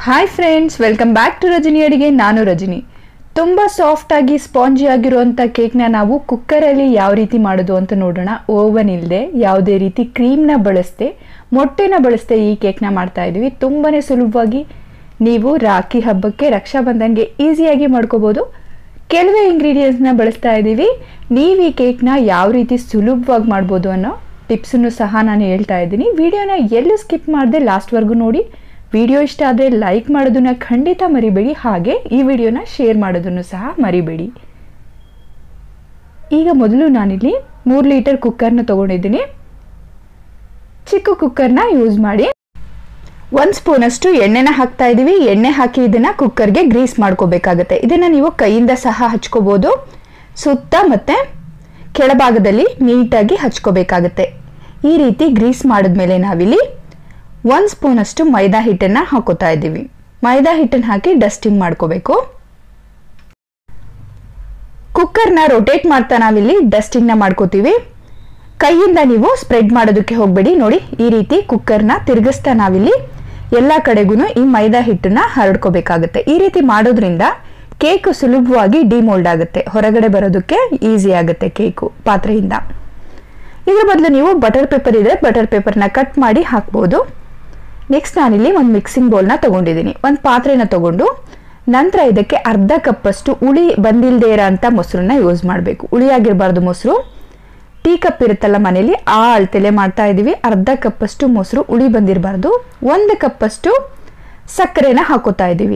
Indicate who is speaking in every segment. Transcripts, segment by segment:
Speaker 1: hi friends welcome back to Rajani ಅಡಿಗೆ ನಾನು ರಜನಿ ತುಂಬ ಸಾಫ್ಟಾಗಿ ಸ್ಪಾಂಜಿ ಆಗಿರುವಂಥ ಕೇಕ್ನ ನಾವು ಕುಕ್ಕರಲ್ಲಿ ಯಾವ ರೀತಿ ಮಾಡೋದು ಅಂತ ನೋಡೋಣ ಓವನ್ ಇಲ್ಲದೆ ಯಾವುದೇ ರೀತಿ ಕ್ರೀಮ್ನ ಬಳಸದೆ ಮೊಟ್ಟೆನ ಬಳಸದೆ ಈ ಕೇಕ್ನ ಮಾಡ್ತಾ ಇದ್ದೀವಿ ತುಂಬಾ ಸುಲಭವಾಗಿ ನೀವು ರಾಖಿ ಹಬ್ಬಕ್ಕೆ ರಕ್ಷಾಬಂಧನ್ಗೆ ಈಸಿಯಾಗಿ ಮಾಡ್ಕೋಬೋದು ಕೆಲವೇ ಇಂಗ್ರೀಡಿಯೆಂಟ್ಸ್ನ ಬಳಸ್ತಾ ಇದ್ದೀವಿ ನೀವು ಈ ಕೇಕ್ನ ಯಾವ ರೀತಿ ಸುಲಭವಾಗಿ ಮಾಡ್ಬೋದು ಅನ್ನೋ ಟಿಪ್ಸನ್ನು ಸಹ ನಾನು ಹೇಳ್ತಾ ಇದ್ದೀನಿ ವಿಡಿಯೋನ ಎಲ್ಲೂ ಸ್ಕಿಪ್ ಮಾಡದೆ ಲಾಸ್ಟ್ವರೆಗೂ ನೋಡಿ ವಿಡಿಯೋ ಇಷ್ಟ ಆದರೆ ಲೈಕ್ ಮಾಡೋದನ್ನ ಖಂಡಿತ ಮರಿಬೇಡಿ ಹಾಗೆ ಈ ವಿಡಿಯೋನ ಶೇರ್ ಮಾಡೋದನ್ನು ಸಹ ಮರಿಬೇಡಿ ಈಗ ಮೊದಲು ನಾನಿಲ್ಲಿ ಮೂರು ಲೀಟರ್ ಕುಕ್ಕರ್ನ ತೊಗೊಂಡಿದ್ದೀನಿ ಚಿಕ್ಕ ಕುಕ್ಕರ್ನ ಯೂಸ್ ಮಾಡಿ ಒಂದು ಸ್ಪೂನಷ್ಟು ಎಣ್ಣೆನ ಹಾಕ್ತಾ ಇದ್ದೀವಿ ಎಣ್ಣೆ ಹಾಕಿ ಇದನ್ನ ಕುಕ್ಕರ್ಗೆ ಗ್ರೀಸ್ ಮಾಡ್ಕೋಬೇಕಾಗತ್ತೆ ಇದನ್ನ ನೀವು ಕೈಯಿಂದ ಸಹ ಹಚ್ಕೋಬಹುದು ಸುತ್ತ ಮತ್ತೆ ಕೆಳಭಾಗದಲ್ಲಿ ನೀಟಾಗಿ ಹಚ್ಕೋಬೇಕಾಗತ್ತೆ ಈ ರೀತಿ ಗ್ರೀಸ್ ಮಾಡಿದ್ಮೇಲೆ ನಾವಿಲ್ಲಿ ಒಂದು ಸ್ಪೂನಷ್ಟು ಮೈದಾ ಹಿಟ್ಟನ್ನು ಹಾಕೋತಾ ಇದ್ದೀವಿ ಮೈದಾ ಹಿಟ್ಟನ್ನು ಹಾಕಿ ಡಸ್ಟಿಂಗ್ ಮಾಡ್ಕೋಬೇಕು ಕುಕ್ಕರ್ನ ರೊಟೇಟ್ ಮಾಡ್ತಾ ನಾವಿಲ್ಲಿ ಡಸ್ಟಿಂಗ್ನ ಮಾಡ್ಕೋತೀವಿ ಕೈಯಿಂದ ನೀವು ಸ್ಪ್ರೆಡ್ ಮಾಡೋದಕ್ಕೆ ಹೋಗಬೇಡಿ ನೋಡಿ ಈ ರೀತಿ ಕುಕ್ಕರ್ನ ತಿರುಗಿಸ್ತಾ ನಾವಿಲ್ಲಿ ಎಲ್ಲ ಕಡೆಗೂ ಈ ಮೈದಾ ಹಿಟ್ಟನ್ನ ಹರಡ್ಕೋಬೇಕಾಗುತ್ತೆ ಈ ರೀತಿ ಮಾಡೋದ್ರಿಂದ ಕೇಕ್ ಸುಲಭವಾಗಿ ಡಿಮೋಲ್ಡ್ ಆಗುತ್ತೆ ಹೊರಗಡೆ ಬರೋದಕ್ಕೆ ಈಸಿ ಆಗುತ್ತೆ ಕೇಕು ಪಾತ್ರೆಯಿಂದ ಇದ್ರ ಬದಲು ನೀವು ಬಟರ್ ಪೇಪರ್ ಇದ್ರೆ ಬಟರ್ ಪೇಪರ್ನ ಕಟ್ ಮಾಡಿ ಹಾಕ್ಬೋದು ನೆಕ್ಸ್ಟ್ ನಾನಿಲ್ಲಿ ಒಂದು ಮಿಕ್ಸಿಂಗ್ ಬೌಲ್ನ ತೊಗೊಂಡಿದ್ದೀನಿ ಒಂದು ಪಾತ್ರೆನ ತೊಗೊಂಡು ನಂತರ ಇದಕ್ಕೆ ಅರ್ಧ ಕಪ್ಪಷ್ಟು ಉಳಿ ಬಂದಿಲ್ಲದೆ ಇರೋ ಅಂಥ ಮೊಸರನ್ನ ಯೂಸ್ ಮಾಡಬೇಕು ಉಳಿಯಾಗಿರಬಾರ್ದು ಮೊಸರು ಟೀ ಕಪ್ ಇರುತ್ತಲ್ಲ ಮನೇಲಿ ಆ ಅಳತೆಲೆ ಮಾಡ್ತಾ ಇದ್ದೀವಿ ಅರ್ಧ ಕಪ್ಪಷ್ಟು ಮೊಸರು ಉಳಿ ಬಂದಿರಬಾರ್ದು ಒಂದು ಕಪ್ಪಷ್ಟು ಸಕ್ಕರೆನ ಹಾಕೋತಾ ಇದ್ದೀವಿ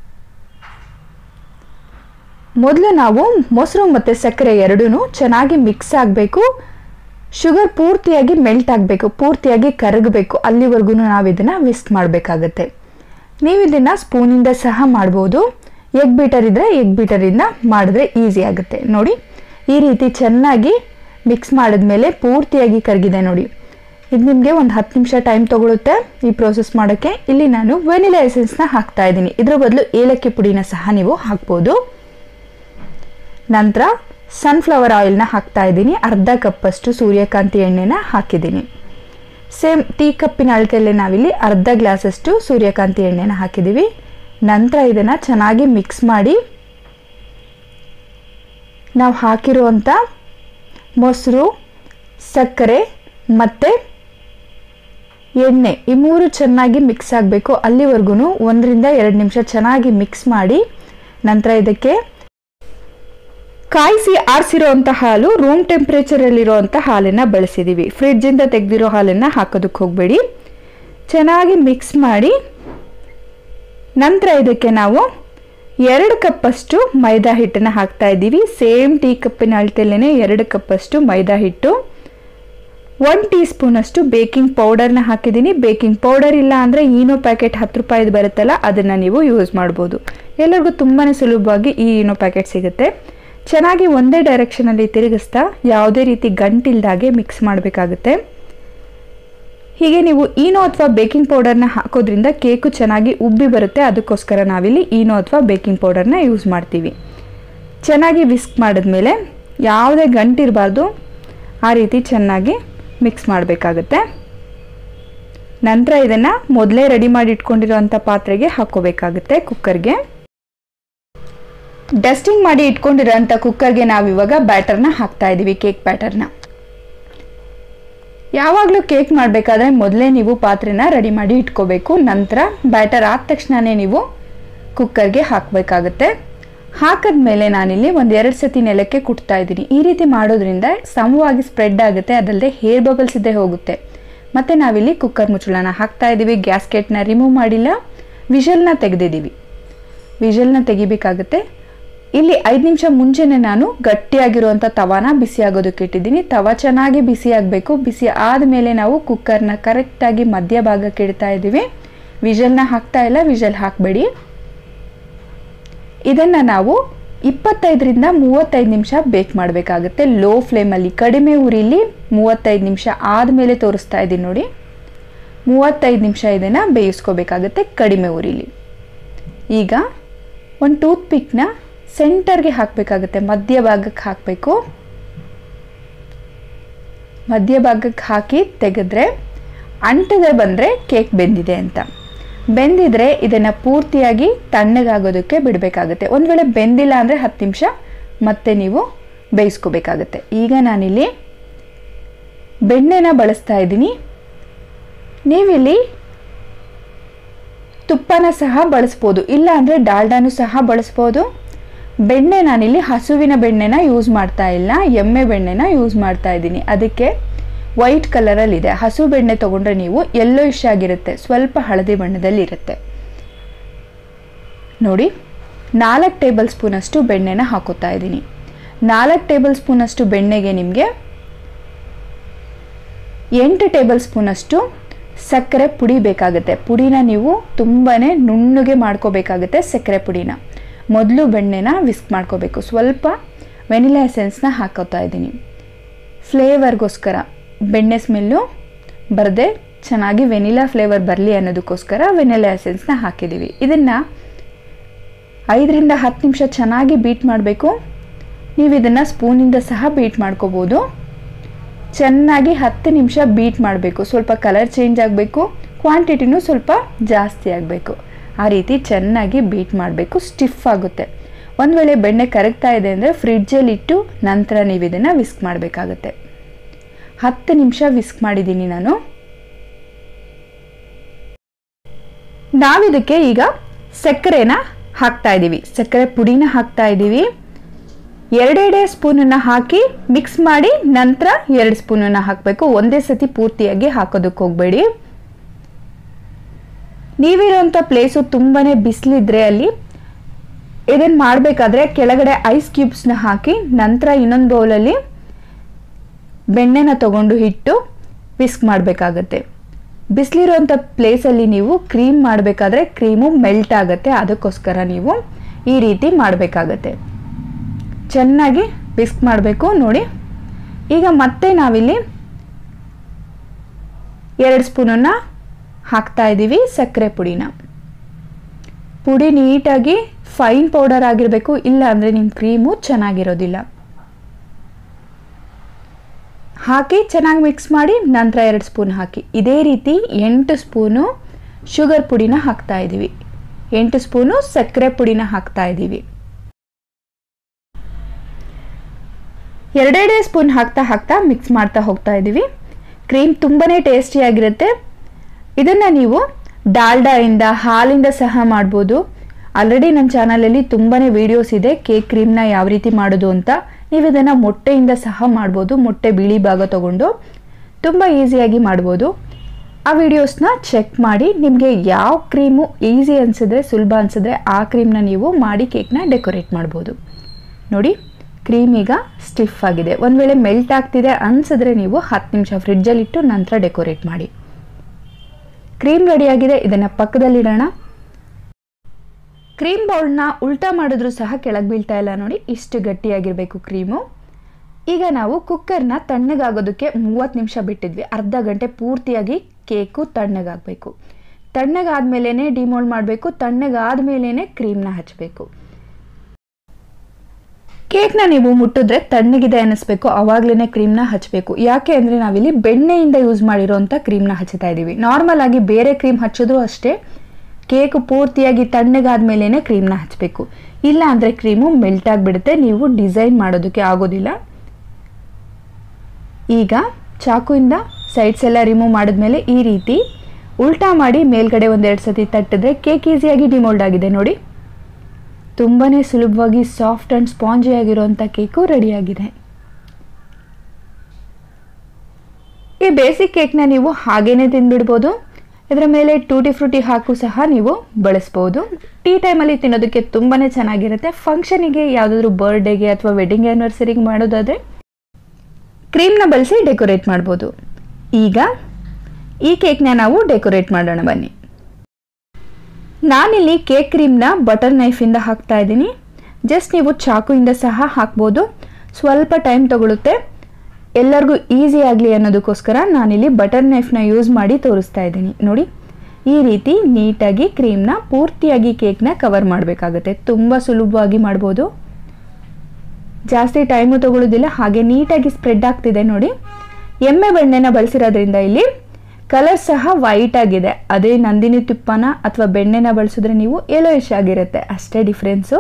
Speaker 1: ಮೊದಲು ನಾವು ಮೊಸರು ಮತ್ತು ಸಕ್ಕರೆ ಎರಡೂ ಚೆನ್ನಾಗಿ ಮಿಕ್ಸ್ ಆಗಬೇಕು ಶುಗರ್ ಪೂರ್ತಿಯಾಗಿ ಮೆಲ್ಟ್ ಆಗಬೇಕು ಪೂರ್ತಿಯಾಗಿ ಕರಗಬೇಕು ಅಲ್ಲಿವರೆಗೂ ನಾವು ಇದನ್ನು ವಿಸ್ಕ್ ಮಾಡಬೇಕಾಗತ್ತೆ ನೀವು ಇದನ್ನು ಸ್ಪೂನಿಂದ ಸಹ ಮಾಡ್ಬೋದು ಎಗ್ ಬೀಟರ್ ಇದ್ದರೆ ಎಗ್ ಬೀಟರಿಂದ ಮಾಡಿದ್ರೆ ಈಸಿ ಆಗುತ್ತೆ ನೋಡಿ ಈ ರೀತಿ ಚೆನ್ನಾಗಿ ಮಿಕ್ಸ್ ಮಾಡಿದ್ಮೇಲೆ ಪೂರ್ತಿಯಾಗಿ ಕರಗಿದೆ ನೋಡಿ ಇದು ನಿಮಗೆ ಒಂದು ಹತ್ತು ನಿಮಿಷ ಟೈಮ್ ತೊಗೊಳುತ್ತೆ ಈ ಪ್ರೋಸೆಸ್ ಮಾಡೋಕ್ಕೆ ಇಲ್ಲಿ ನಾನು ವೆನಿಲಾ ಎಸೆನ್ಸ್ನ ಹಾಕ್ತಾ ಇದ್ದೀನಿ ಇದ್ರ ಬದಲು ಏಲಕ್ಕಿ ಪುಡಿನ ಸಹ ನೀವು ಹಾಕ್ಬೋದು ನಂತರ ಸನ್ಫ್ಲವರ್ ಆಯಿಲ್ನ ಹಾಕ್ತಾ ಇದ್ದೀನಿ ಅರ್ಧ ಕಪ್ಪಷ್ಟು ಸೂರ್ಯಕಾಂತಿ ಎಣ್ಣೆನ ಹಾಕಿದ್ದೀನಿ ಸೇಮ್ ಟೀ ಕಪ್ಪಿನ ಅಳತೆಯಲ್ಲೇ ನಾವಿಲ್ಲಿ ಅರ್ಧ ಗ್ಲಾಸಷ್ಟು ಸೂರ್ಯಕಾಂತಿ ಎಣ್ಣೆನ ಹಾಕಿದ್ದೀವಿ ನಂತರ ಇದನ್ನು ಚೆನ್ನಾಗಿ ಮಿಕ್ಸ್ ಮಾಡಿ ನಾವು ಹಾಕಿರುವಂಥ ಮೊಸರು ಸಕ್ಕರೆ ಮತ್ತು ಎಣ್ಣೆ ಈ ಮೂರು ಚೆನ್ನಾಗಿ ಮಿಕ್ಸ್ ಆಗಬೇಕು ಅಲ್ಲಿವರೆಗೂ ಒಂದರಿಂದ ಎರಡು ನಿಮಿಷ ಚೆನ್ನಾಗಿ ಮಿಕ್ಸ್ ಮಾಡಿ ನಂತರ ಇದಕ್ಕೆ ಕಾಯಿಸಿ ಆರಿಸಿರೋಂಥ ಹಾಲು ರೂಮ್ ಟೆಂಪ್ರೇಚರಲ್ಲಿರೋಂಥ ಹಾಲನ್ನು ಬಳಸಿದ್ದೀವಿ ಫ್ರಿಡ್ಜಿಂದ ತೆಗೆದಿರೋ ಹಾಲನ್ನು ಹಾಕೋದಕ್ಕೆ ಹೋಗಬೇಡಿ ಚೆನ್ನಾಗಿ ಮಿಕ್ಸ್ ಮಾಡಿ ನಂತರ ಇದಕ್ಕೆ ನಾವು ಎರಡು ಕಪ್ಪಷ್ಟು ಮೈದಾ ಹಿಟ್ಟನ್ನು ಹಾಕ್ತಾ ಇದ್ದೀವಿ ಸೇಮ್ ಟೀ ಕಪ್ಪಿನ ಅಳತೆಯಲ್ಲೇ ಎರಡು ಕಪ್ಪಷ್ಟು ಮೈದಾ ಹಿಟ್ಟು ಒನ್ ಟೀ ಸ್ಪೂನಷ್ಟು ಬೇಕಿಂಗ್ ಪೌಡರ್ನ ಹಾಕಿದ್ದೀನಿ ಬೇಕಿಂಗ್ ಪೌಡರ್ ಇಲ್ಲ ಅಂದರೆ ಈನೋ ಪ್ಯಾಕೆಟ್ ಹತ್ತು ರೂಪಾಯಿದು ಬರುತ್ತಲ್ಲ ಅದನ್ನು ನೀವು ಯೂಸ್ ಮಾಡ್ಬೋದು ಎಲ್ಲರಿಗೂ ತುಂಬಾ ಸುಲಭವಾಗಿ ಈ ಈನೋ ಪ್ಯಾಕೆಟ್ ಸಿಗುತ್ತೆ ಚೆನ್ನಾಗಿ ಒಂದೇ ಡೈರೆಕ್ಷನಲ್ಲಿ ತಿರುಗಿಸ್ತಾ ಯಾವುದೇ ರೀತಿ ಗಂಟಿಲ್ದಾಗೆ ಮಿಕ್ಸ್ ಮಾಡಬೇಕಾಗುತ್ತೆ ಹೀಗೆ ನೀವು ಈನೋ ಅಥವಾ ಬೇಕಿಂಗ್ ಪೌಡರ್ನ ಹಾಕೋದ್ರಿಂದ ಕೇಕು ಚೆನ್ನಾಗಿ ಉಬ್ಬಿ ಬರುತ್ತೆ ಅದಕ್ಕೋಸ್ಕರ ನಾವಿಲ್ಲಿ ಈನೋ ಅಥವಾ ಬೇಕಿಂಗ್ ಪೌಡರ್ನ ಯೂಸ್ ಮಾಡ್ತೀವಿ ಚೆನ್ನಾಗಿ ವಿಸ್ಕ್ ಮಾಡಿದ್ಮೇಲೆ ಯಾವುದೇ ಗಂಟಿರಬಾರ್ದು ಆ ರೀತಿ ಚೆನ್ನಾಗಿ ಮಿಕ್ಸ್ ಮಾಡಬೇಕಾಗುತ್ತೆ ನಂತರ ಇದನ್ನು ಮೊದಲೇ ರೆಡಿ ಮಾಡಿ ಇಟ್ಕೊಂಡಿರೋಂಥ ಪಾತ್ರೆಗೆ ಹಾಕೋಬೇಕಾಗುತ್ತೆ ಕುಕ್ಕರ್ಗೆ ಡಸ್ಟಿಂಗ್ ಮಾಡಿ ಇಟ್ಕೊಂಡಿರೋಂಥ ಕುಕ್ಕರ್ಗೆ ನಾವಿವಾಗ ಬ್ಯಾಟರ್ನ ಹಾಕ್ತಾ ಇದ್ದೀವಿ ಕೇಕ್ ಬ್ಯಾಟರ್ನ ಯಾವಾಗಲೂ ಕೇಕ್ ಮಾಡಬೇಕಾದ್ರೆ ಮೊದಲೇ ನೀವು ಪಾತ್ರೆನ ರೆಡಿ ಮಾಡಿ ಇಟ್ಕೋಬೇಕು ನಂತರ ಬ್ಯಾಟರ್ ಆದ ತಕ್ಷಣವೇ ನೀವು ಕುಕ್ಕರ್ಗೆ ಹಾಕಬೇಕಾಗುತ್ತೆ ಹಾಕಿದ್ಮೇಲೆ ನಾನಿಲ್ಲಿ ಒಂದು ಎರಡು ಸತಿ ನೆಲಕ್ಕೆ ಕುಟ್ತಾ ಇದ್ದೀನಿ ಈ ರೀತಿ ಮಾಡೋದ್ರಿಂದ ಸಮವಾಗಿ ಸ್ಪ್ರೆಡ್ ಆಗುತ್ತೆ ಅದಲ್ಲದೆ ಹೇರ್ ಬಬಲ್ಸ್ ಇದ್ದೇ ಹೋಗುತ್ತೆ ಮತ್ತು ನಾವಿಲ್ಲಿ ಕುಕ್ಕರ್ ಮುಚ್ಚಳನ ಹಾಕ್ತಾ ಇದ್ದೀವಿ ಗ್ಯಾಸ್ಕೆಟ್ನ ರಿಮೂವ್ ಮಾಡಿಲ್ಲ ವಿಷಲ್ನ ತೆಗೆದಿದ್ದೀವಿ ವಿಷಲ್ನ ತೆಗಿಬೇಕಾಗುತ್ತೆ ಇಲ್ಲಿ ಐದು ನಿಮಿಷ ಮುಂಚೆನೆ ನಾನು ಗಟ್ಟಿಯಾಗಿರುವಂಥ ತವಾನ ಬಿಸಿ ಆಗೋದಕ್ಕೆ ಇಟ್ಟಿದ್ದೀನಿ ತವ ಚೆನ್ನಾಗಿ ಬಿಸಿ ಆಗಬೇಕು ಬಿಸಿ ಆದಮೇಲೆ ನಾವು ಕುಕ್ಕರ್ನ ಕರೆಕ್ಟಾಗಿ ಮಧ್ಯಭಾಗಕ್ಕೆ ಇಡ್ತಾ ಇದ್ದೀವಿ ವಿಷಲ್ನ ಹಾಕ್ತಾ ಇಲ್ಲ ವಿಷಲ್ ಹಾಕಬೇಡಿ ಇದನ್ನು ನಾವು ಇಪ್ಪತ್ತೈದರಿಂದ ಮೂವತ್ತೈದು ನಿಮಿಷ ಬೇಕ್ ಮಾಡಬೇಕಾಗುತ್ತೆ ಲೋ ಫ್ಲೇಮಲ್ಲಿ ಕಡಿಮೆ ಉರಿಲಿ ಮೂವತ್ತೈದು ನಿಮಿಷ ಆದಮೇಲೆ ತೋರಿಸ್ತಾ ಇದ್ದೀನಿ ನೋಡಿ ಮೂವತ್ತೈದು ನಿಮಿಷ ಇದನ್ನು ಬೇಯಿಸ್ಕೋಬೇಕಾಗುತ್ತೆ ಕಡಿಮೆ ಉರಿಲಿ ಈಗ ಒಂದು ಟೂತ್ ಪಿಕ್ನ ಸೆಂಟರ್ಗೆ ಹಾಕಬೇಕಾಗುತ್ತೆ ಮಧ್ಯಭಾಗಕ್ಕೆ ಹಾಕಬೇಕು ಮಧ್ಯಭಾಗಕ್ಕೆ ಹಾಕಿ ತೆಗೆದ್ರೆ ಅಂಟದೆ ಬಂದರೆ ಕೇಕ್ ಬೆಂದಿದೆ ಅಂತ ಬೆಂದಿದ್ರೆ ಇದನ್ನು ಪೂರ್ತಿಯಾಗಿ ತಣ್ಣಗಾಗೋದಕ್ಕೆ ಬಿಡಬೇಕಾಗುತ್ತೆ ಒಂದು ವೇಳೆ ಬೆಂದಿಲ್ಲ ಅಂದರೆ ಹತ್ತು ನಿಮಿಷ ಮತ್ತೆ ನೀವು ಬೇಯಿಸ್ಕೋಬೇಕಾಗತ್ತೆ ಈಗ ನಾನಿಲ್ಲಿ ಬೆಣ್ಣೆನ ಬಳಸ್ತಾ ಇದ್ದೀನಿ ನೀವಿಲ್ಲಿ ತುಪ್ಪನ ಸಹ ಬಳಸ್ಬೋದು ಇಲ್ಲ ಅಂದರೆ ಡಾಲ್ಡಾನು ಸಹ ಬಳಸ್ಬೋದು ಬೆಣ್ಣೆ ನಾನಿಲ್ಲಿ ಹಸುವಿನ ಬೆಣ್ಣೆನ ಯೂಸ್ ಮಾಡ್ತಾ ಇಲ್ಲ ಎಮ್ಮೆ ಬೆಣ್ಣೆನ ಯೂಸ್ ಮಾಡ್ತಾ ಇದ್ದೀನಿ ಅದಕ್ಕೆ ವೈಟ್ ಕಲರಲ್ಲಿದೆ ಹಸು ಬೆಣ್ಣೆ ತೊಗೊಂಡ್ರೆ ನೀವು ಎಲ್ಲೋ ಇಶ್ ಆಗಿರುತ್ತೆ ಸ್ವಲ್ಪ ಹಳದಿ ಬಣ್ಣದಲ್ಲಿ ಇರುತ್ತೆ ನೋಡಿ ನಾಲ್ಕು ಟೇಬಲ್ ಸ್ಪೂನಷ್ಟು ಬೆಣ್ಣೆನ ಹಾಕೋತಾ ಇದ್ದೀನಿ ನಾಲ್ಕು ಟೇಬಲ್ ಸ್ಪೂನಷ್ಟು ಬೆಣ್ಣೆಗೆ ನಿಮಗೆ ಎಂಟು ಟೇಬಲ್ ಸ್ಪೂನಷ್ಟು ಸಕ್ಕರೆ ಪುಡಿ ಬೇಕಾಗುತ್ತೆ ಪುಡಿನ ನೀವು ತುಂಬಾ ನುಣ್ಣಗೆ ಮಾಡ್ಕೋಬೇಕಾಗುತ್ತೆ ಸಕ್ಕರೆ ಪುಡಿನ ಮೊದಲು ಬೆಣ್ಣೆನ ವಿಸ್ಕ್ ಮಾಡ್ಕೋಬೇಕು ಸ್ವಲ್ಪ ವೆನಿಲಾ ಎಸೆನ್ಸ್ನ ಹಾಕೋತಾ ಇದ್ದೀನಿ ಫ್ಲೇವರ್ಗೋಸ್ಕರ ಬೆಣ್ಣೆ ಸ್ಮೆಲ್ಲು ಬರದೆ ಚೆನ್ನಾಗಿ ವೆನಿಲಾ ಫ್ಲೇವರ್ ಬರಲಿ ಅನ್ನೋದಕ್ಕೋಸ್ಕರ ವೆನಿಲಾ ಎಸೆನ್ಸ್ನ ಹಾಕಿದ್ದೀವಿ ಇದನ್ನು ಐದರಿಂದ ಹತ್ತು ನಿಮಿಷ ಚೆನ್ನಾಗಿ ಬೀಟ್ ಮಾಡಬೇಕು ನೀವು ಇದನ್ನು ಸ್ಪೂನಿಂದ ಸಹ ಬೀಟ್ ಮಾಡ್ಕೋಬೋದು ಚೆನ್ನಾಗಿ ಹತ್ತು ನಿಮಿಷ ಬೀಟ್ ಮಾಡಬೇಕು ಸ್ವಲ್ಪ ಕಲರ್ ಚೇಂಜ್ ಆಗಬೇಕು ಕ್ವಾಂಟಿಟಿನೂ ಸ್ವಲ್ಪ ಜಾಸ್ತಿ ಆಗಬೇಕು ಆ ರೀತಿ ಚೆನ್ನಾಗಿ ಬೀಟ್ ಮಾಡಬೇಕು ಸ್ಟಿಫ್ ಆಗುತ್ತೆ ಒಂದು ವೇಳೆ ಬೆಣ್ಣೆ ಕರಗ್ತಾ ಇದೆ ಅಂದರೆ ಫ್ರಿಡ್ಜಲ್ಲಿ ಇಟ್ಟು ನಂತರ ನೀವು ಇದನ್ನು ವಿಸ್ಕ್ ಮಾಡಬೇಕಾಗತ್ತೆ ಹತ್ತು ನಿಮಿಷ ವಿಸ್ಕ್ ಮಾಡಿದ್ದೀನಿ ನಾನು ನಾವಿದಕ್ಕೆ ಈಗ ಸಕ್ಕರೆನ ಹಾಕ್ತಾ ಇದ್ದೀವಿ ಸಕ್ಕರೆ ಪುಡಿನ ಹಾಕ್ತಾ ಇದ್ದೀವಿ ಎರಡೆರಡೇ ಸ್ಪೂನನ್ನು ಹಾಕಿ ಮಿಕ್ಸ್ ಮಾಡಿ ನಂತರ ಎರಡು ಸ್ಪೂನನ್ನು ಹಾಕಬೇಕು ಒಂದೇ ಸತಿ ಪೂರ್ತಿಯಾಗಿ ಹಾಕೋದಕ್ಕೆ ಹೋಗಬೇಡಿ ನೀವಿರೋಂಥ ಪ್ಲೇಸು ತುಂಬಾ ಬಿಸಿಲಿದ್ರೆ ಅಲ್ಲಿ ಇದನ್ನು ಮಾಡಬೇಕಾದ್ರೆ ಕೆಳಗಡೆ ಐಸ್ ಕ್ಯೂಬ್ಸ್ನ ಹಾಕಿ ನಂತರ ಇನ್ನೊಂದು ಬೌಲಲ್ಲಿ ಬೆಣ್ಣೆನ ತಗೊಂಡು ಇಟ್ಟು ವಿಸ್ಕ್ ಮಾಡಬೇಕಾಗತ್ತೆ ಬಿಸಿಲಿರೋಂಥ ಪ್ಲೇಸಲ್ಲಿ ನೀವು ಕ್ರೀಮ್ ಮಾಡಬೇಕಾದ್ರೆ ಕ್ರೀಮು ಮೆಲ್ಟ್ ಆಗುತ್ತೆ ಅದಕ್ಕೋಸ್ಕರ ನೀವು ಈ ರೀತಿ ಮಾಡಬೇಕಾಗತ್ತೆ ಚೆನ್ನಾಗಿ ವಿಸ್ಕ್ ಮಾಡಬೇಕು ನೋಡಿ ಈಗ ಮತ್ತೆ ನಾವಿಲ್ಲಿ ಎರಡು ಸ್ಪೂನನ್ನು ಹಾಕ್ತಾ ಇದ್ದೀವಿ ಸಕ್ಕರೆ ಪುಡಿನ ಪುಡಿ ನೀಟಾಗಿ ಫೈನ್ ಪೌಡರ್ ಆಗಿರಬೇಕು ಇಲ್ಲ ಅಂದರೆ ನಿಮ್ಮ ಕ್ರೀಮು ಚೆನ್ನಾಗಿರೋದಿಲ್ಲ ಹಾಕಿ ಚೆನ್ನಾಗಿ ಮಿಕ್ಸ್ ಮಾಡಿ ನಂತರ ಎರಡು ಸ್ಪೂನ್ ಹಾಕಿ ಇದೇ ರೀತಿ ಎಂಟು ಸ್ಪೂನು ಶುಗರ್ ಪುಡಿನ ಹಾಕ್ತಾ ಇದ್ದೀವಿ ಎಂಟು ಸ್ಪೂನು ಸಕ್ಕರೆ ಪುಡಿನ ಹಾಕ್ತಾ ಇದ್ದೀವಿ ಎರಡೆರಡೇ ಸ್ಪೂನ್ ಹಾಕ್ತಾ ಹಾಕ್ತಾ ಮಿಕ್ಸ್ ಮಾಡ್ತಾ ಹೋಗ್ತಾ ಇದ್ದೀವಿ ಕ್ರೀಮ್ ತುಂಬಾ ಟೇಸ್ಟಿಯಾಗಿರುತ್ತೆ ಇದನ್ನು ನೀವು ಡಾಲ್ಡಾಯಿಂದ ಹಾಲಿಂದ ಸಹ ಮಾಡ್ಬೋದು ಆಲ್ರೆಡಿ ನನ್ನ ಚಾನಲಲ್ಲಿ ತುಂಬಾ ವೀಡಿಯೋಸ್ ಇದೆ ಕೇಕ್ ಕ್ರೀಮ್ನ ಯಾವ ರೀತಿ ಮಾಡೋದು ಅಂತ ನೀವು ಇದನ್ನು ಮೊಟ್ಟೆಯಿಂದ ಸಹ ಮಾಡ್ಬೋದು ಮೊಟ್ಟೆ ಬಿಳಿ ಭಾಗ ತಗೊಂಡು ತುಂಬ ಈಸಿಯಾಗಿ ಮಾಡ್ಬೋದು ಆ ವಿಡಿಯೋಸ್ನ ಚೆಕ್ ಮಾಡಿ ನಿಮಗೆ ಯಾವ ಕ್ರೀಮು ಈಸಿ ಅನಿಸಿದ್ರೆ ಸುಲಭ ಅನಿಸಿದ್ರೆ ಆ ಕ್ರೀಮ್ನ ನೀವು ಮಾಡಿ ಕೇಕ್ನ ಡೆಕೋರೇಟ್ ಮಾಡ್ಬೋದು ನೋಡಿ ಕ್ರೀಮ್ ಈಗ ಸ್ಟಿಫ್ ಆಗಿದೆ ಒಂದು ವೇಳೆ ಮೆಲ್ಟ್ ಆಗ್ತಿದೆ ಅನಿಸಿದ್ರೆ ನೀವು ಹತ್ತು ನಿಮಿಷ ಫ್ರಿಡ್ಜಲ್ಲಿಟ್ಟು ನಂತರ ಡೆಕೋರೇಟ್ ಮಾಡಿ ಕ್ರೀಮ್ ರೆಡಿಯಾಗಿದೆ ಇದನ್ನು ಪಕ್ಕದಲ್ಲಿಡೋಣ ಕ್ರೀಮ್ ಬೌಲ್ನ ಉಲ್ಟಾ ಮಾಡಿದ್ರೂ ಸಹ ಕೆಳಗೆ ಬೀಳ್ತಾ ಇಲ್ಲ ನೋಡಿ ಇಷ್ಟು ಗಟ್ಟಿಯಾಗಿರಬೇಕು ಕ್ರೀಮು ಈಗ ನಾವು ಕುಕ್ಕರ್ನ ತಣ್ಣಗಾಗೋದಕ್ಕೆ ಮೂವತ್ತು ನಿಮಿಷ ಬಿಟ್ಟಿದ್ವಿ ಅರ್ಧ ಗಂಟೆ ಪೂರ್ತಿಯಾಗಿ ಕೇಕು ತಣ್ಣಗಾಗಬೇಕು ತಣ್ಣಗಾದ್ಮೇಲೆ ಡಿಮೋಲ್ಡ್ ಮಾಡಬೇಕು ತಣ್ಣಗಾದ್ಮೇಲೆ ಕ್ರೀಮ್ನ ಹಚ್ಚಬೇಕು ಕೇಕ್ನ ನೀವು ಮುಟ್ಟಿದ್ರೆ ತಣ್ಣಗಿದೆ ಅನ್ನಿಸ್ಬೇಕು ಅವಾಗಲೇ ಕ್ರೀಮ್ನ ಹಚ್ಚಬೇಕು ಯಾಕೆ ಅಂದರೆ ನಾವಿಲ್ಲಿ ಬೆಣ್ಣೆಯಿಂದ ಯೂಸ್ ಮಾಡಿರೋಂಥ ಕ್ರೀಮ್ನ ಹಚ್ಚುತ್ತಾ ಇದ್ದೀವಿ ನಾರ್ಮಲ್ ಆಗಿ ಬೇರೆ ಕ್ರೀಮ್ ಹಚ್ಚಿದ್ರು ಅಷ್ಟೇ ಕೇಕ್ ಪೂರ್ತಿಯಾಗಿ ತಣ್ಣಗಾದ್ಮೇಲೆ ಕ್ರೀಮ್ನ ಹಚ್ಚಬೇಕು ಇಲ್ಲ ಅಂದರೆ ಕ್ರೀಮು ಮೆಲ್ಟ್ ಆಗಿಬಿಡುತ್ತೆ ನೀವು ಡಿಸೈನ್ ಮಾಡೋದಕ್ಕೆ ಆಗೋದಿಲ್ಲ ಈಗ ಚಾಕುಯಿಂದ ಸೈಡ್ಸ್ ಎಲ್ಲ ರಿಮೂವ್ ಮಾಡಿದ್ಮೇಲೆ ಈ ರೀತಿ ಉಲ್ಟಾ ಮಾಡಿ ಮೇಲ್ಗಡೆ ಒಂದೆರಡು ಸತಿ ತಟ್ಟಿದ್ರೆ ಕೇಕ್ ಈಸಿಯಾಗಿ ಡಿಮೋಲ್ಡ್ ಆಗಿದೆ ನೋಡಿ ತುಂಬಾ ಸುಲಭವಾಗಿ ಸಾಫ್ಟ್ ಆ್ಯಂಡ್ ಸ್ಪಾಂಜಿ ಆಗಿರುವಂಥ ಕೇಕು ರೆಡಿಯಾಗಿದೆ ಈ ಬೇಸಿಕ್ ಕೇಕ್ನ ನೀವು ಹಾಗೇನೆ ತಿಂದ್ಬಿಡ್ಬೋದು ಇದರ ಮೇಲೆ ಟೂಟಿ ಫ್ರೂಟಿ ಹಾಕು ಸಹ ನೀವು ಬಳಸ್ಬೋದು ಟೀ ಟೈಮಲ್ಲಿ ತಿನ್ನೋದಕ್ಕೆ ತುಂಬಾ ಚೆನ್ನಾಗಿರುತ್ತೆ ಫಂಕ್ಷನಿಗೆ ಯಾವುದಾದ್ರೂ ಬರ್ಡೇಗೆ ಅಥವಾ ವೆಡ್ಡಿಂಗ್ ಆ್ಯನಿವರ್ಸರಿಗೆ ಮಾಡೋದಾದರೆ ಕ್ರೀಮ್ನ ಬಳಸಿ ಡೆಕೋರೇಟ್ ಮಾಡ್ಬೋದು ಈಗ ಈ ಕೇಕ್ನ ನಾವು ಡೆಕೋರೇಟ್ ಮಾಡೋಣ ಬನ್ನಿ ನಾನಿಲ್ಲಿ ಕೇಕ್ ಕ್ರೀಮ್ನ ಬಟರ್ ನೈಫಿಂದ ಹಾಕ್ತಾ ಇದ್ದೀನಿ ಜಸ್ಟ್ ನೀವು ಚಾಕುಯಿಂದ ಸಹ ಹಾಕ್ಬೋದು ಸ್ವಲ್ಪ ಟೈಮ್ ತಗೊಳುತ್ತೆ ಎಲ್ಲರಿಗೂ ಈಸಿ ಆಗಲಿ ಅನ್ನೋದಕ್ಕೋಸ್ಕರ ನಾನಿಲ್ಲಿ ಬಟರ್ ನೈಫ್ನ ಯೂಸ್ ಮಾಡಿ ತೋರಿಸ್ತಾ ಇದ್ದೀನಿ ನೋಡಿ ಈ ರೀತಿ ನೀಟಾಗಿ ಕ್ರೀಮ್ನ ಪೂರ್ತಿಯಾಗಿ ಕೇಕ್ನ ಕವರ್ ಮಾಡಬೇಕಾಗುತ್ತೆ ತುಂಬ ಸುಲಭವಾಗಿ ಮಾಡ್ಬೋದು ಜಾಸ್ತಿ ಟೈಮು ತಗೊಳ್ಳೋದಿಲ್ಲ ಹಾಗೆ ನೀಟಾಗಿ ಸ್ಪ್ರೆಡ್ ಆಗ್ತಿದೆ ನೋಡಿ ಎಮ್ಮೆ ಬೆಣ್ಣೆನ ಬಳಸಿರೋದ್ರಿಂದ ಇಲ್ಲಿ ಕಲರ್ ಸಹ ವೈಟ್ ಆಗಿದೆ ಅದೇ ನಂದಿನಿ ತುಪ್ಪನ ಅಥವಾ ಬೆಣ್ಣೆನ ಬಳಸಿದ್ರೆ ನೀವು ಯೆಲ್ಲೋಯಿಶ್ ಆಗಿರುತ್ತೆ ಅಷ್ಟೇ ಡಿಫ್ರೆನ್ಸು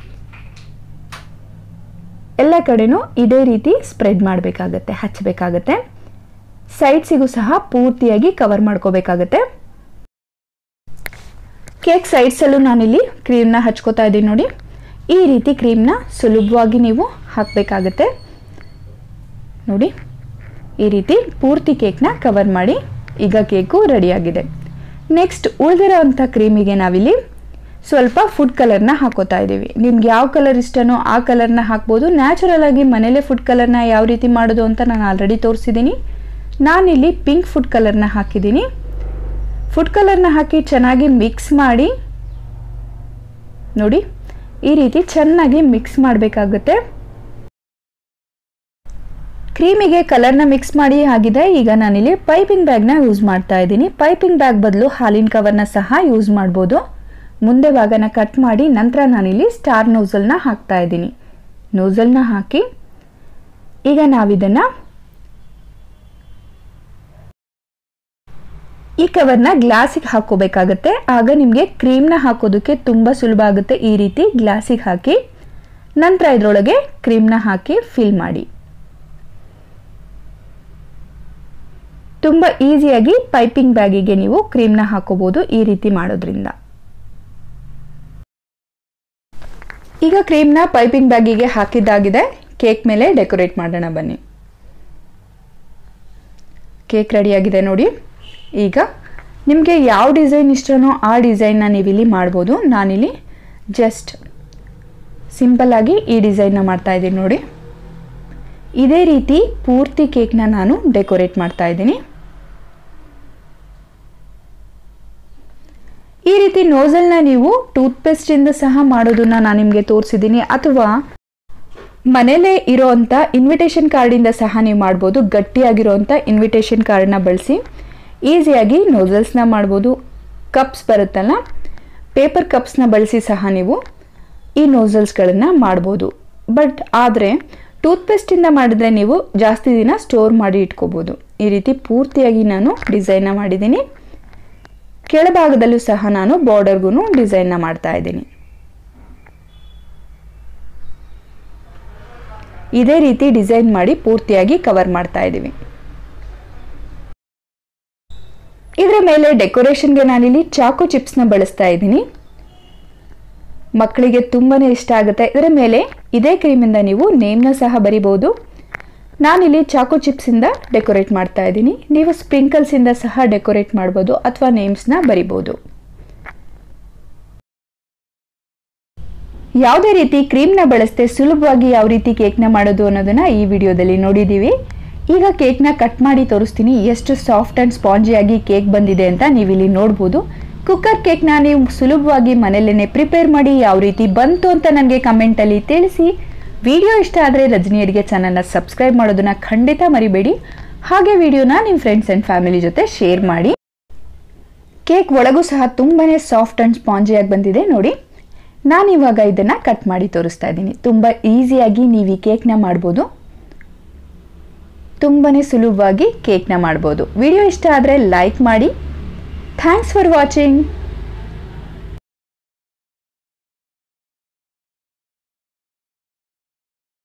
Speaker 1: ಎಲ್ಲ ಕಡೆನೂ ಇದೇ ರೀತಿ ಸ್ಪ್ರೆಡ್ ಮಾಡಬೇಕಾಗತ್ತೆ ಹಚ್ಚಬೇಕಾಗತ್ತೆ ಸೈಡ್ಸಿಗೂ ಸಹ ಪೂರ್ತಿಯಾಗಿ ಕವರ್ ಮಾಡ್ಕೋಬೇಕಾಗತ್ತೆ ಕೇಕ್ ಸೈಡ್ಸಲ್ಲೂ ನಾನಿಲ್ಲಿ ಕ್ರೀಮ್ನ ಹಚ್ಕೋತಾ ಇದ್ದೀನಿ ನೋಡಿ ಈ ರೀತಿ ಕ್ರೀಮ್ನ ಸುಲಭವಾಗಿ ನೀವು ಹಾಕಬೇಕಾಗತ್ತೆ ನೋಡಿ ಈ ರೀತಿ ಪೂರ್ತಿ ಕೇಕ್ನ ಕವರ್ ಮಾಡಿ ಈಗ ಕೇಕು ರೆಡಿಯಾಗಿದೆ ನೆಕ್ಸ್ಟ್ ಉಳಿದಿರೋ ಅಂಥ ಕ್ರೀಮಿಗೆ ನಾವಿಲ್ಲಿ ಸ್ವಲ್ಪ ಫುಡ್ ಕಲರ್ನ ಹಾಕೋತಾ ಇದ್ದೀವಿ ನಿಮ್ಗೆ ಯಾವ ಕಲರ್ ಇಷ್ಟನೋ ಆ ಕಲರ್ನ ಹಾಕ್ಬೋದು ನ್ಯಾಚುರಲ್ ಆಗಿ ಮನೇಲೆ ಫುಡ್ ಕಲರ್ನ ಯಾವ ರೀತಿ ಮಾಡೋದು ಅಂತ ನಾನು ಆಲ್ರೆಡಿ ತೋರಿಸಿದ್ದೀನಿ ನಾನಿಲ್ಲಿ ಪಿಂಕ್ ಫುಡ್ ಕಲರ್ನ ಹಾಕಿದ್ದೀನಿ ಫುಡ್ ಕಲರ್ನ ಹಾಕಿ ಚೆನ್ನಾಗಿ ಮಿಕ್ಸ್ ಮಾಡಿ ನೋಡಿ ಈ ರೀತಿ ಚೆನ್ನಾಗಿ ಮಿಕ್ಸ್ ಮಾಡಬೇಕಾಗುತ್ತೆ ಕ್ರೀಮಿಗೆ ಕಲರ್ನ ಮಿಕ್ಸ್ ಮಾಡಿ ಆಗಿದೆ ಈಗ ನಾನಿಲ್ಲಿ ಪೈಪಿಂಗ್ ಬ್ಯಾಗ್ನ ಯೂಸ್ ಮಾಡ್ತಾ ಇದ್ದೀನಿ ಪೈಪಿಂಗ್ ಬ್ಯಾಗ್ ಬದಲು ಹಾಲಿನ ಕವರ್ನ ಸಹ ಯೂಸ್ ಮಾಡ್ಬೋದು ಮುಂದೆ ಭಾಗನ ಕಟ್ ಮಾಡಿ ನಂತರ ನಾನಿಲ್ಲಿ ಸ್ಟಾರ್ ನೋಸಲ್ನ ಹಾಕ್ತಾ ಇದ್ದೀನಿ ನೋಸಲ್ನ ಹಾಕಿ ಈಗ ನಾವಿದನ್ನು ಈ ಕವರ್ನ ಗ್ಲಾಸಿಗೆ ಹಾಕೋಬೇಕಾಗತ್ತೆ ಆಗ ನಿಮಗೆ ಕ್ರೀಮ್ನ ಹಾಕೋದಕ್ಕೆ ತುಂಬ ಸುಲಭ ಆಗುತ್ತೆ ಈ ರೀತಿ ಗ್ಲಾಸಿಗೆ ಹಾಕಿ ನಂತರ ಇದರೊಳಗೆ ಕ್ರೀಮ್ನ ಹಾಕಿ ಫಿಲ್ ಮಾಡಿ ತುಂಬ ಈಸಿಯಾಗಿ ಪೈಪಿಂಗ್ ಬ್ಯಾಗಿಗೆ ನೀವು ಕ್ರೀಮ್ನ ಹಾಕೋಬಹುದು ಈ ರೀತಿ ಮಾಡೋದ್ರಿಂದ ಈಗ ಕ್ರೀಮ್ನ ಪೈಪಿಂಗ್ ಬ್ಯಾಗಿಗೆ ಹಾಕಿದ್ದಾಗಿದೆ ಕೇಕ್ ಮೇಲೆ ಡೆಕೋರೇಟ್ ಮಾಡೋಣ ಬನ್ನಿ ಕೇಕ್ ರೆಡಿಯಾಗಿದೆ ನೋಡಿ ಈಗ ನಿಮಗೆ ಯಾವ ಡಿಸೈನ್ ಇಷ್ಟನೋ ಆ ಡಿಸೈನ್ನ ನೀವಿಲ್ಲಿ ಮಾಡ್ಬೋದು ನಾನಿಲ್ಲಿ ಜಸ್ಟ್ ಸಿಂಪಲ್ಲಾಗಿ ಈ ಡಿಸೈನ್ನ ಮಾಡ್ತಾ ಇದ್ದೀನಿ ನೋಡಿ ಇದೇ ರೀತಿ ಪೂರ್ತಿ ಕೇಕ್ನ ನಾನು ಡೆಕೋರೇಟ್ ಮಾಡ್ತಾ ಇದ್ದೀನಿ ಈ ರೀತಿ ನೋಸಲ್ನ ನೀವು ಟೂತ್ಪೇಸ್ಟಿಂದ ಸಹ ಮಾಡೋದನ್ನ ನಾನು ನಿಮಗೆ ತೋರಿಸಿದ್ದೀನಿ ಅಥವಾ ಮನೇಲೇ ಇರೋವಂಥ ಇನ್ವಿಟೇಷನ್ ಕಾರ್ಡಿಂದ ಸಹ ನೀವು ಮಾಡ್ಬೋದು ಗಟ್ಟಿಯಾಗಿರೋವಂಥ ಇನ್ವಿಟೇಷನ್ ಕಾರ್ಡ್ನ ಬಳಸಿ ಈಸಿಯಾಗಿ ನೋಸಲ್ಸ್ನ ಮಾಡ್ಬೋದು ಕಪ್ಸ್ ಬರುತ್ತಲ್ಲ ಪೇಪರ್ ಕಪ್ಸ್ನ ಬಳಸಿ ಸಹ ನೀವು ಈ ನೋಸಲ್ಸ್ಗಳನ್ನು ಮಾಡ್ಬೋದು ಬಟ್ ಆದರೆ ಟೂತ್ಪೇಸ್ಟಿಂದ ಮಾಡಿದ್ರೆ ನೀವು ಜಾಸ್ತಿ ದಿನ ಸ್ಟೋರ್ ಮಾಡಿ ಇಟ್ಕೋಬೋದು ಈ ರೀತಿ ಪೂರ್ತಿಯಾಗಿ ನಾನು ಡಿಸೈನ್ನ ಮಾಡಿದ್ದೀನಿ ಕೆಳಭಾಗದಲ್ಲೂ ಸಹ ನಾನು ಬಾರ್ಡರ್ಗೂ ಡಿಸೈನ್ನ ಮಾಡ್ತಾ ಇದ್ದೀನಿ ಇದೇ ರೀತಿ ಡಿಸೈನ್ ಮಾಡಿ ಪೂರ್ತಿಯಾಗಿ ಕವರ್ ಮಾಡ್ತಾ ಇದ್ದೀವಿ ಇದರ ಮೇಲೆ ಡೆಕೋರೇಷನ್ಗೆ ನಾನಿಲ್ಲಿ ಚಾಕು ಚಿಪ್ಸ್ನ ಬಳಸ್ತಾ ಇದ್ದೀನಿ ಮಕ್ಕಳಿಗೆ ತುಂಬಾ ಇಷ್ಟ ಆಗುತ್ತೆ ಇದರ ಮೇಲೆ ಇದೇ ಕ್ರೀಮಿಂದ ನೀವು ನೇಮ್ನ ಸಹ ಬರಿಬೋದು ನಾನಿಲ್ಲಿ ಚಾಕು ಚಿಪ್ಸಿಂದ ಡೆಕೋರೇಟ್ ಮಾಡ್ತಾ ಇದ್ದೀನಿ ನೀವು ಸ್ಪ್ರಿಂಕಲ್ಸಿಂದ ಸಹ ಡೆಕೋರೇಟ್ ಮಾಡ್ಬೋದು ಅಥವಾ ನೇಮ್ಸ್ನ ಬರಿಬೋದು ಯಾವುದೇ ರೀತಿ ಕ್ರೀಮ್ನ ಬಳಸದೆ ಸುಲಭವಾಗಿ ಯಾವ ರೀತಿ ಕೇಕ್ನ ಮಾಡೋದು ಅನ್ನೋದನ್ನ ಈ ವಿಡಿಯೋದಲ್ಲಿ ನೋಡಿದ್ದೀವಿ ಈಗ ಕೇಕ್ನ ಕಟ್ ಮಾಡಿ ತೋರಿಸ್ತೀನಿ ಎಷ್ಟು ಸಾಫ್ಟ್ ಆ್ಯಂಡ್ ಸ್ಪಾಂಜಿಯಾಗಿ ಕೇಕ್ ಬಂದಿದೆ ಅಂತ ನೀವಿಲ್ಲಿ ನೋಡ್ಬೋದು ಕುಕ್ಕರ್ ಕೇಕ್ನ ನೀವು ಸುಲಭವಾಗಿ ಮನೆಯಲ್ಲೇ ಪ್ರಿಪೇರ್ ಮಾಡಿ ಯಾವ ರೀತಿ ಬಂತು ಅಂತ ನನಗೆ ಕಮೆಂಟಲ್ಲಿ ತಿಳಿಸಿ ವಿಡಿಯೋ ಇಷ್ಟ ಆದರೆ ರಜನಿ ಅಡುಗೆ ಚಾನಲ್ನ ಸಬ್ಸ್ಕ್ರೈಬ್ ಮಾಡೋದನ್ನ ಖಂಡಿತ ಮರಿಬೇಡಿ ಹಾಗೆ ವಿಡಿಯೋನ ನಿಮ್ಮ ಫ್ರೆಂಡ್ಸ್ ಆ್ಯಂಡ್ ಫ್ಯಾಮಿಲಿ ಜೊತೆ ಶೇರ್ ಮಾಡಿ ಕೇಕ್ ಒಳಗೂ ಸಹ ತುಂಬಾ ಸಾಫ್ಟ್ ಆ್ಯಂಡ್ ಸ್ಪಾಂಜಿಯಾಗಿ ಬಂದಿದೆ ನೋಡಿ ನಾನು ಇವಾಗ ಇದನ್ನು ಕಟ್ ಮಾಡಿ ತೋರಿಸ್ತಾ ಇದ್ದೀನಿ ತುಂಬ ಈಸಿಯಾಗಿ ನೀವು ಈ ಕೇಕ್ನ ಮಾಡ್ಬೋದು ತುಂಬಾ ಸುಲಭವಾಗಿ ಕೇಕ್ನ ಮಾಡ್ಬೋದು ವಿಡಿಯೋ ಇಷ್ಟ ಆದರೆ ಲೈಕ್ ಮಾಡಿ ಥ್ಯಾಂಕ್ಸ್ ಫಾರ್ ವಾಚಿಂಗ್